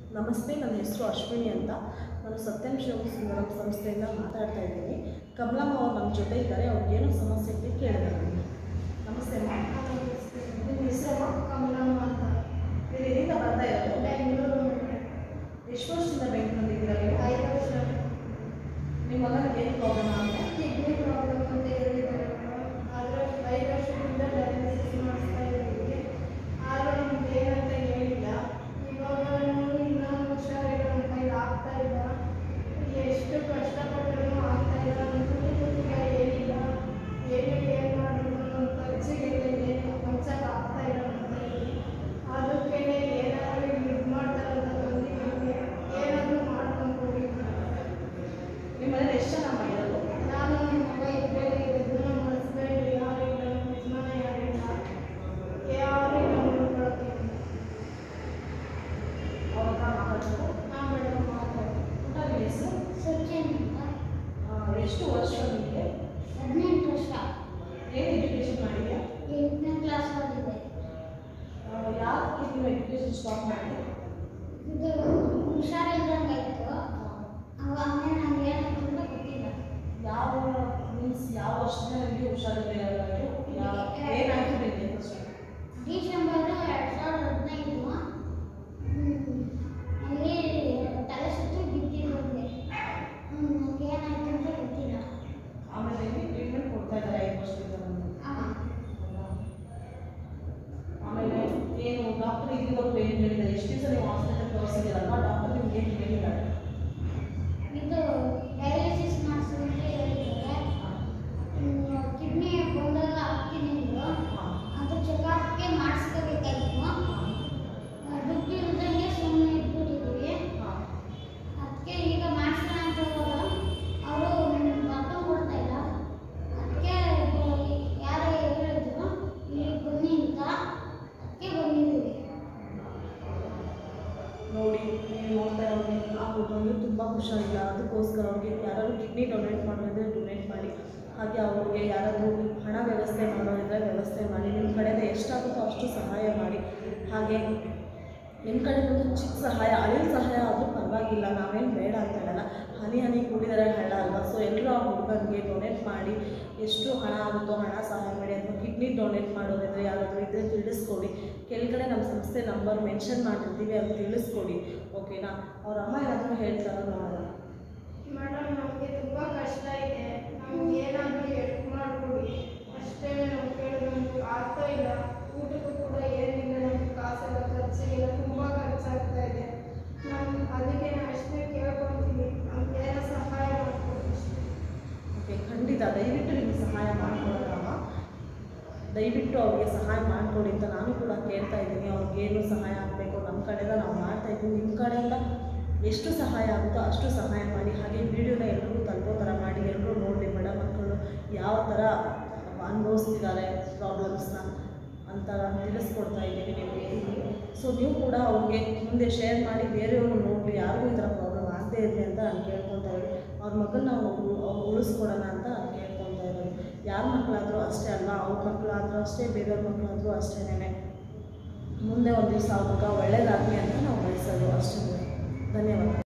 ನಮಸ್ತೆ ನನ್ನ ಹೆಸರು ಅಶ್ವಿನಿ ಅಂತ ನಾನು ಸತ್ಯಂ ಶಿವ ಸುಂದರಂ ಸಂಸ್ಥೆಯಿಂದ ಮಾತಾಡ್ತಾ ಇದ್ದೀನಿ ಕಮಲಮ್ಮ ಅವ್ರು ನಮ್ಮ ಜೊತೆ ಇದ್ದಾರೆ ಅವ್ರಿಗೆ ಏನೋ ಸಮಸ್ಯೆ ಇದೆ ಕೇಳಿದೆ ನಾನು ನಮಸ್ತೆ ಅಮ್ಮ ನಿಮ್ಮ ಹೆಸರು ನೀವು ಎಲ್ಲಿಂದ ಬರ್ತಾ ಇರೋದು ಎಷ್ಟು ವರ್ಷದಿಂದ ಬೆಂಗಳೂರಲ್ಲಿ ಇದ್ದೀರಾ ನೀವು ನಿಮ್ಮ ಮಗನಿಗೆ ಏನು ಪ್ರಾಬ್ಲಮ್ ಆಗಿದೆ ಎಷ್ಟು ಕಷ್ಟಪಟ್ಟರು ಆಗ್ತಾ ಇಲ್ಲ ಈಗ ಏನಿಲ್ಲ ಏನು ಏನು ಮಾಡಿದ್ರು ಖರ್ಚಿಗೆ ಏನು ಹೊಂಚಕ್ಕೆ ಆಗ್ತಾ ಇಲ್ಲ ಅಂತ ಹೇಳಿ ಅದಕ್ಕೆ ಏನಾದರೂ ಇದು ಮಾಡ್ತಾರೆ ಅಂತ ಬಂದಿದ್ದೀನಿ ಏನಾದರೂ ಮಾಡ್ಕೊಂಡು ಹೋಗಿ ನಿಮ್ಮ ಮನೇಲಿ ಎಷ್ಟು ಜನ ಅಮ್ಮ ಇರೋದು ನಾನು ನಮ್ಮ ಮಗ ಇಬ್ಬರೇ ಇರೋದು ನಮ್ಮ ಹಸ್ಬೆಂಡ್ ಯಾರು ಇಲ್ಲ ನಮ್ಮ ಯಜಮಾನ ಯಾರಿಲ್ಲ ಯಾರು ಇಲ್ಲ ನೋಡ್ಕೊಳಕ್ಕೆ ಅವ್ರ ಹತ್ರ ಮಾತಾಡ್ಬೇಕು ನಾ ಮೇಡಮ್ ಮಾತಾಡಿ ಊಟ ನಿಮ್ಮ ಹೆಸರು ಸಚಿನ್ ಅಂತ ಆ, ಎಷ್ಟು ವರ್ಷ ನಿಮಗೆ ಹದಿನೆಂಟು ವರ್ಷ ಏನು ಎಜುಕೇಷನ್ ಮಾಡಿದ್ಯಾ ಎಂಟನೇ ಕ್ಲಾಸ್ ಓದಿದೆ ಯಾಕೆ ನೀವು ಎಜುಕೇಷನ್ ಸ್ಟಾಪ್ ಮಾಡಿ ಇದು ಹುಷಾರಿಲ್ದಂಗೆ ಆಯಿತು ಆಮೇಲೆ ನನಗೆ ಏನಾಯ್ತು ಅಂತ ಗೊತ್ತಿಲ್ಲ ಯಾವ ಮೀನ್ಸ್ ಯಾವ ವರ್ಷದಿಂದ ನಿಮಗೆ ಹುಷಾರಿಲ್ಲ ಏನಾಯ್ತು ನಿಮಗೆ ಫಸ್ಟ್ ಡಿಸೆಂಬರ್ ಎರಡು ಸಾವಿರದ ಹದಿನೈದು ಅಲ್ಲಿ ತಲೆ ಸುತ್ತು ಬಿದ್ದಿದ್ದು ಬಂದೆ ನನಗೆ ಏನಾಯ್ತು ಅಂತ ಗೊತ್ತಿಲ್ಲ ಆಮೇಲೆ ನಿಮಗೆ ಟ್ರೀಟ್ಮೆಂಟ್ ಕೊಡ್ತಾ ಇದ್ದಾರೆ ಐದು ವರ್ಷದಿಂದ ನಮಗೆ ಹಾಂ ಆಮೇಲೆ ಏನು ಡಾಕ್ಟರ್ ಇಲ್ಲಿವರೆಗೂ ಏನು ಹೇಳಿದ್ದಾರೆ ಎಷ್ಟು ದಿವಸ ನೀವು ಹಾಸ್ಪಿಟಲ್ ತೋರಿಸಿದ್ದೀರಲ್ವ ಡಾಕ್ಟರ್ ನಿಮ್ಗೆ ಏನು ಹೇಳಿದ್ದಾರೆ ಇದು ಡಯಾಲಿಸಿಸ್ ಮಾಡಿಸೋದಕ್ಕೆ ಹೇಳಿದ್ದಾರೆ ಕಿಡ್ನಿ ಬಂದಾಗ ಹಾಕ್ತೀನಿ ಅಂದ್ರು ಹಾಂ ಅದು ಚೆಕಪ್ಗೆ ಮಾಡಿಸ್ಕೋಬೇಕಾಗಿತ್ತು ದುಡ್ಡು ಇಲ್ದಂಗೆ ಸುಮ್ಮನೆ ಇಟ್ಬಿಟ್ಟಿದ್ದೀವಿ ಹಾಂ ಅದಕ್ಕೆ ಈಗ ಮಾಡಿಸೋಣ ಅಂತ ಹೋದಾಗ ಅವರು ಮಕ್ಕಳು ಕೊಡ್ತಾ ಇಲ್ಲ ಅದಕ್ಕೆ ಯಾರೋ ಹೇಳಿದ್ರು ಇಲ್ಲಿಗೆ ಬನ್ನಿ ಅಂತ ಅದಕ್ಕೆ ಬಂದಿದ್ದೀವಿ ನೋಡಿ ನೀವು ನೋಡ್ತಾ ಇರೋರಿಗೆ ಆ ಹುಡುಗನಿಗೆ ತುಂಬ ಹುಷಾರಿಲ್ಲ ಅದಕ್ಕೋಸ್ಕರ ಅವ್ರಿಗೆ ಯಾರಾದ್ರು ಕಿಡ್ನಿ ಡೊನೇಟ್ ಮಾಡೋದಿದ್ರೆ ಡೊನೇಟ್ ಮಾಡಿ ಹಾಗೆ ಅವ್ರಿಗೆ ಯಾರಾದರೂ ಹಣ ವ್ಯವಸ್ಥೆ ಮಾಡೋದಿದ್ರೆ ವ್ಯವಸ್ಥೆ ಮಾಡಿ ನಿಮ್ಮ ಕಡೆಯಿಂದ ಎಷ್ಟಾಗುತ್ತೋ ಅಷ್ಟು ಸಹಾಯ ಮಾಡಿ ಹಾಗೆ ನಿಮ್ಮ ಕಡೆ ಒಂದು ಚಿಕ್ಕ ಸಹಾಯ ಅಳಿಲ್ ಸಹಾಯ ಆದರೂ ಪರವಾಗಿಲ್ಲ ನಾವೇನು ಬೇಡ ಅಂತ ಹೇಳಲ್ಲ ಹನಿ ಹನಿ ಕೂಡಿದರೆ ಹಳ್ಳ ಅಲ್ವಾ ಸೊ ಎಲ್ಲರೂ ಆ ಹುಡುಗನಿಗೆ ಡೊನೇಟ್ ಮಾಡಿ ಎಷ್ಟು ಹಣ ಆಗುತ್ತೋ ಹಣ ಸಹಾಯ ಮಾಡಿ ಅಥವಾ ಕಿಡ್ನಿ ಡೊನೇಟ್ ಮಾಡೋದಿದ್ರೆ ಯಾರಾದರೂ ಇದ್ದರೆ ತಿಳಿಸ್ಕೊಡಿ ಕೆಳಗಡೆ ನಮ್ಮ ಸಂಸ್ಥೆ ನಂಬರ್ ಮೆನ್ಷನ್ ಮಾಡಿರ್ತೀವಿ ಅದು ತಿಳಿಸ್ಕೊಡಿ ಓಕೆನಾ ಅವ್ರ ಅಮ್ಮ ಏನಾದರೂ ಹೇಳ್ತಾರೋ ನೋಡೋಣ ಮೇಡಮ್ ನಮಗೆ ತುಂಬ ಕಷ್ಟ ಇದೆ ನಮ್ಗೆ ಏನಾದರೂ ಹೆಲ್ಪ್ ಮಾಡಿಕೊಡಿ ಅಷ್ಟೇ ನಾವು ಕೇಳಿದ್ರು ಆಗ್ತಾ ಇಲ್ಲ ಊಟಕ್ಕೂ ಕೂಡ ಏನಿಲ್ಲ ನಮ್ಗೆ ಕಾಸೆಲ್ಲ ಖರ್ಚಿಗೆಲ್ಲ ತುಂಬ ಖರ್ಚಾಗ್ತಾ ಇದೆ ನಾನು ಅದಕ್ಕೆ ನಾವು ಅಷ್ಟೇ ಕೇಳ್ಕೊಳ್ತೀವಿ ನಮ್ಗೆ ಏನೋ ಸಹಾಯ ಮಾಡಿಕೊಡಿ ಅಷ್ಟೇ ಓಕೆ ಖಂಡಿತ ದಯವಿಟ್ಟು ನಿಮಗೆ ಸಹಾಯ ಮಾಡಿಕೊಡೋಣ ದಯವಿಟ್ಟು ಅವ್ರಿಗೆ ಸಹಾಯ ಮಾಡಿಕೊಡಿ ಅಂತ ನಾನು ಕೂಡ ಕೇಳ್ತಾ ಇದ್ದೀನಿ ಅವ್ರಿಗೇನು ಸಹಾಯ ಆಗಬೇಕು ನಮ್ಮ ಕಡೆಯಿಂದ ನಾವು ಮಾಡ್ತಾ ಇದ್ದೀವಿ ನಿಮ್ಮ ಕಡೆಯಿಂದ ಎಷ್ಟು ಸಹಾಯ ಆಗುತ್ತೋ ಅಷ್ಟು ಸಹಾಯ ಮಾಡಿ ಹಾಗೆ ವಿಡಿಯೋನ ಎಲ್ರಿಗೂ ತಲುಪೋ ಥರ ಮಾಡಿ ಎಲ್ಲರೂ ನೋಡಲಿ ಬಡ ಮಕ್ಕಳು ಯಾವ ಥರ ಅನುಭವಿಸ್ತಿದ್ದಾರೆ ಪ್ರಾಬ್ಲಮ್ಸ್ನ ಅಂತ ನಾನು ತಿಳಿಸ್ಕೊಡ್ತಾ ಇದ್ದೀನಿ ನಿಮಗೆ ಸೊ ನೀವು ಕೂಡ ಅವ್ರಿಗೆ ಮುಂದೆ ಶೇರ್ ಮಾಡಿ ಬೇರೆಯವರು ನೋಡಲಿ ಯಾರಿಗೂ ಈ ಥರ ಪ್ರಾಬ್ಲಮ್ ಆಗದೇ ಇರಲಿ ಅಂತ ನಾನು ಕೇಳ್ಕೊತಾ ಇದ್ದೀನಿ ಅವ್ರ ಮಗನ ನಾವು ಉಳಿಸ್ಕೊಡೋಣ ಅಂತ ನಾನು ಕೇಳ್ಕೊತಾ ಇರೋದು ಯಾರ ಮಕ್ಕಳಾದರೂ ಅಷ್ಟೇ ಅಲ್ಲ ಅವ್ರ ಮಕ್ಕಳಾದರೂ ಅಷ್ಟೇ ಬೇರೆಯವ್ರ ಮಕ್ಕಳಾದರೂ ಅಷ್ಟೇನೆ ಮುಂದೆ ಒಂದು ದಿವಸ ಅವ್ರಿಗೆ ಒಳ್ಳೇದಾಗಲಿ ಅಂತ ನಾವು ಬಯಸೋದು ಅಷ್ಟೇ ಧನ್ಯವಾದ